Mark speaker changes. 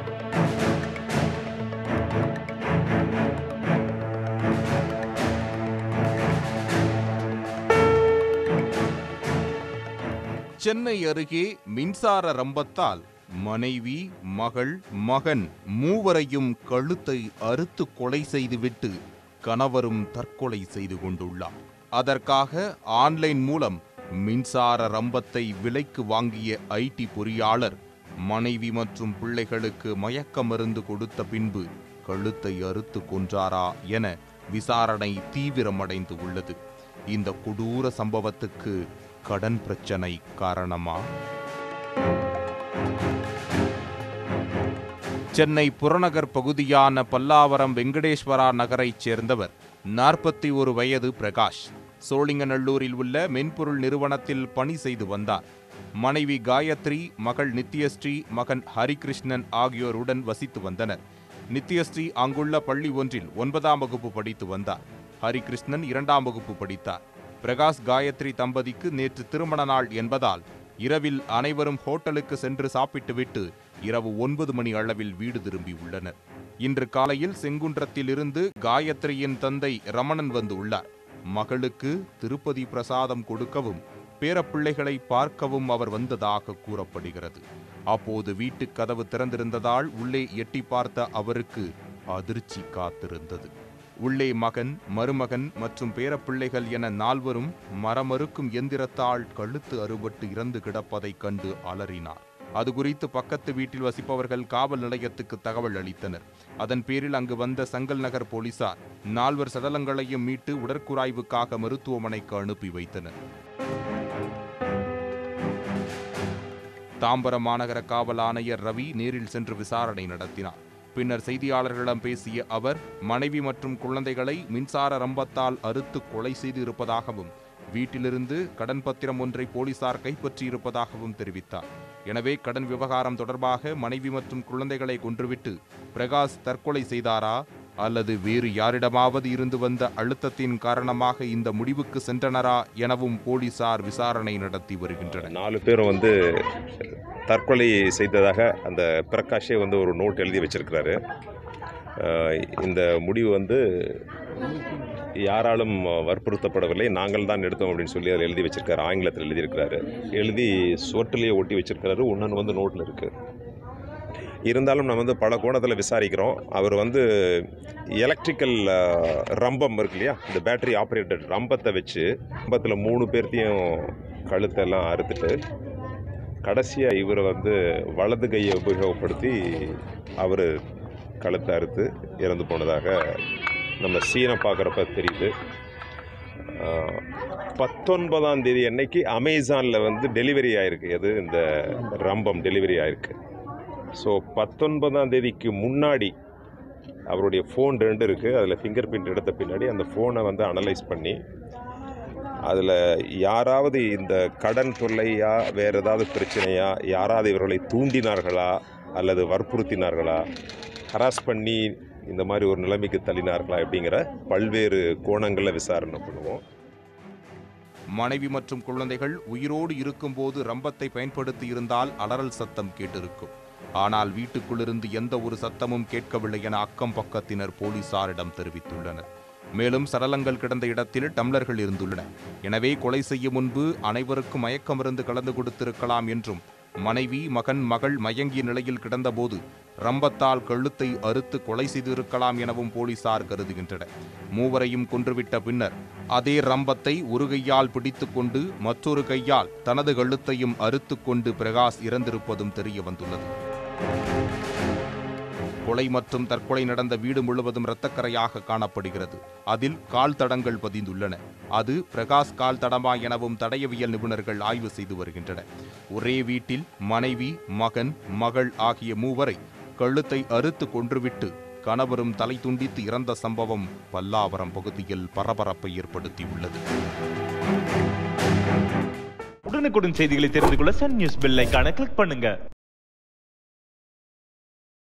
Speaker 1: சென்னை அருகே மின்சார ரம்பத்தால் மனைவி மகள் மகன் மூவரையும் கழுத்தை அறுத்து கொலை செய்துவிட்டு கணவரும் தற்கொலை செய்து கொண்டுள்ளார் அதற்காக ஆன்லைன் மூலம் மின்சார ரம்பத்தை விலைக்கு வாங்கிய ஐடி பொறியாளர் மனைவி மற்றும் பிள்ளைகளுக்கு மயக்க மருந்து கொடுத்த பின்பு கழுத்தை அறுத்து கொன்றாரா என விசாரணை தீவிரமடைந்து உள்ளது இந்த கொடூர சம்பவத்துக்கு கடன் பிரச்சனை காரணமா சென்னை புறநகர் பகுதியான பல்லாவரம் வெங்கடேஸ்வரா நகரைச் சேர்ந்தவர் நாற்பத்தி ஒரு வயது பிரகாஷ் சோழிங்கநல்லூரில் உள்ள மென்பொருள் நிறுவனத்தில் பணி செய்து வந்தார் மனைவி காயத்ரி மகள் நித்யஸ்ரீ மகன் ஹரிகிருஷ்ணன் ஆகியோருடன் வசித்து வந்தனர் நித்யஸ்ரீ அங்குள்ள பள்ளி ஒன்றில் ஒன்பதாம் வகுப்பு படித்து வந்தார் ஹரிகிருஷ்ணன் இரண்டாம் வகுப்பு படித்தார் பிரகாஷ் காயத்ரி தம்பதிக்கு நேற்று திருமண நாள் என்பதால் இரவில் அனைவரும் ஹோட்டலுக்கு சென்று சாப்பிட்டுவிட்டு இரவு ஒன்பது மணி அளவில் வீடு திரும்பி உள்ளனர் இன்று காலையில் செங்குன்றத்தில் இருந்து காயத்ரியின் தந்தை ரமணன் வந்து உள்ளார் மகளுக்கு திருப்பதி பிரசாதம் கொடுக்கவும் பேரப்பிள்ளைகளை பார்க்கவும் அவர் வந்ததாக கூறப்படுகிறது அப்போது வீட்டுக் கதவு திறந்திருந்ததால் உள்ளே எட்டி பார்த்த அவருக்கு அதிர்ச்சி காத்திருந்தது உள்ளே மகன் மருமகன் மற்றும் பேரப்பிள்ளைகள் என நால்வரும் மரமறுக்கும் எந்திரத்தால் கழுத்து அறுபட்டு இறந்து கிடப்பதைக் கண்டு அலறினார் அது குறித்து பக்கத்து வீட்டில் வசிப்பவர்கள் காவல் நிலையத்துக்கு தகவல் அளித்தனர் அதன் பேரில் அங்கு வந்த சங்கல் நகர் போலீசார் நால்வர் சடலங்களையும் மீட்டு உடற்குறாய்வுக்காக மருத்துவமனைக்கு அனுப்பி வைத்தனர் தாம்பரம் மாநகர காவல் ஆணையர் ரவி நேரில் சென்று விசாரணை நடத்தினார் பின்னர் செய்தியாளர்களிடம் பேசிய அவர் மனைவி மற்றும் குழந்தைகளை மின்சார ரம்பத்தால் அறுத்து கொலை செய்து இருப்பதாகவும் வீட்டிலிருந்து கடன் பத்திரம் ஒன்றை போலீசார் கைப்பற்றியிருப்பதாகவும் தெரிவித்தார் எனவே கடன் விவகாரம் தொடர்பாக மனைவி மற்றும் குழந்தைகளை கொன்றுவிட்டு பிரகாஷ் தற்கொலை செய்தாரா அல்லது வேறு யாரிடமாவது இருந்து வந்த அழுத்தத்தின் காரணமாக இந்த முடிவுக்கு சென்றனரா எனவும் போலீசார் விசாரணை நடத்தி வருகின்றனர்
Speaker 2: நாலு பேரும் வந்து தற்கொலை செய்ததாக அந்த பிரகாஷே வந்து ஒரு நோட் எழுதி வச்சிருக்கிறாரு அஹ் இந்த முடிவு வந்து யாராலும் வற்புறுத்தப்படவில்லை நாங்கள் தான் எடுத்தோம் அப்படின்னு சொல்லி அதில் எழுதி வச்சிருக்காரு ஆங்கிலத்தில் எழுதியிருக்கிறாரு எழுதி சுவட்டிலேயே ஒட்டி வச்சிருக்கிறாரு ஒன்று வந்து நோட்டில் இருக்குது இருந்தாலும் நம்ம வந்து பல கோணத்தில் விசாரிக்கிறோம் அவர் வந்து எலக்ட்ரிக்கல் ரம்பம் இருக்கு இல்லையா இந்த பேட்டரி ஆப்ரேட்டட் ரம்பத்தை வச்சு ரம்பத்தில் மூணு பேர்த்தையும் கழுத்தெல்லாம் அறுத்துட்டு கடைசியாக இவரை வந்து வலது கையை உபயோகப்படுத்தி அவர் கழுத்தை அறுத்து இறந்து போனதாக நம்ம சீனை பார்க்குறப்ப தெரியுது ஆஹ், பத்தொன்பதாம் தேதி அன்னைக்கு அமேசானில் வந்து டெலிவரி ஆயிருக்கு எது இந்த ரம்பம் டெலிவரி ஆயிருக்கு ஸோ பத்தொன்பதாம் தேதிக்கு முன்னாடி அவருடைய ஃபோன் ரெண்டு இருக்குது அதில் ஃபிங்கர் பிரிண்ட் எடுத்த பின்னாடி அந்த ஃபோனை வந்து அனலைஸ் பண்ணி அதில் யாராவது இந்த கடன் தொல்லையா வேறு ஏதாவது பிரச்சனையா யாராவது இவர்களை தூண்டினார்களா அல்லது வற்புறுத்தினார்களா ஹராஸ் பண்ணி இந்த மாதிரி ஒரு நிலைமைக்கு தள்ளினார்களா அப்படிங்கிற பல்வேறு கோணங்களில் விசாரணை பண்ணுவோம்
Speaker 1: மனைவி மற்றும் குழந்தைகள் உயிரோடு இருக்கும்போது ரம்பத்தை பயன்படுத்தி இருந்தால் அலறல் சத்தம் கேட்டிருக்கும் ஆனால் வீட்டுக்குள்ளிருந்து எந்த ஒரு சத்தமும் கேட்கவில்லை என அக்கம் பக்கத்தினர் போலீசாரிடம் தெரிவித்துள்ளனர் மேலும் சடலங்கள் கிடந்த இடத்தில் டம்ளர்கள் இருந்துள்ளன எனவே கொலை செய்யும் முன்பு அனைவருக்கும் மயக்க மருந்து கலந்து கொடுத்திருக்கலாம் என்றும் மனைவி மகன் மகள் மயங்கிய நிலையில் கிடந்தபோது ரம்பத்தால் கழுத்தை அறுத்து கொலை செய்திருக்கலாம் எனவும் போலீசார் கருதுகின்றனர் மூவரையும் கொன்றுவிட்ட பின்னர் அதே ரம்பத்தை ஒரு கையால் பிடித்துக்கொண்டு மற்றொரு கையால் தனது கழுத்தையும் அறுத்துக் கொண்டு பிரகாஷ் இறந்திருப்பதும் தெரிய வந்துள்ளது கொலை மற்றும் தற்கொலை நடந்த வீடு முழுவதும் இரத்தக்கரையாக காணப்படுகிறது அதில் கால் தடங்கள் பதிந்துள்ளன அது பிரகாஷ் கால் தடமா எனவும் தடயவியல் நிபுணர்கள் ஆய்வு செய்து வருகின்றனர் ஒரே வீட்டில் மனைவி மகன் மகள் ஆகிய மூவரை கழுத்தை அறுத்து கொன்றுவிட்டு கணவரும் தலை துண்டித்து இறந்த சம்பவம் பல்லாவரம் பகுதியில் பரபரப்பை ஏற்படுத்தியுள்ளது
Speaker 3: உடனுக்குடன் செய்திகளை தெரிந்து கொள்ள சன் நியூஸ் பெல் ஐகானை கிளிக் பண்ணுங்க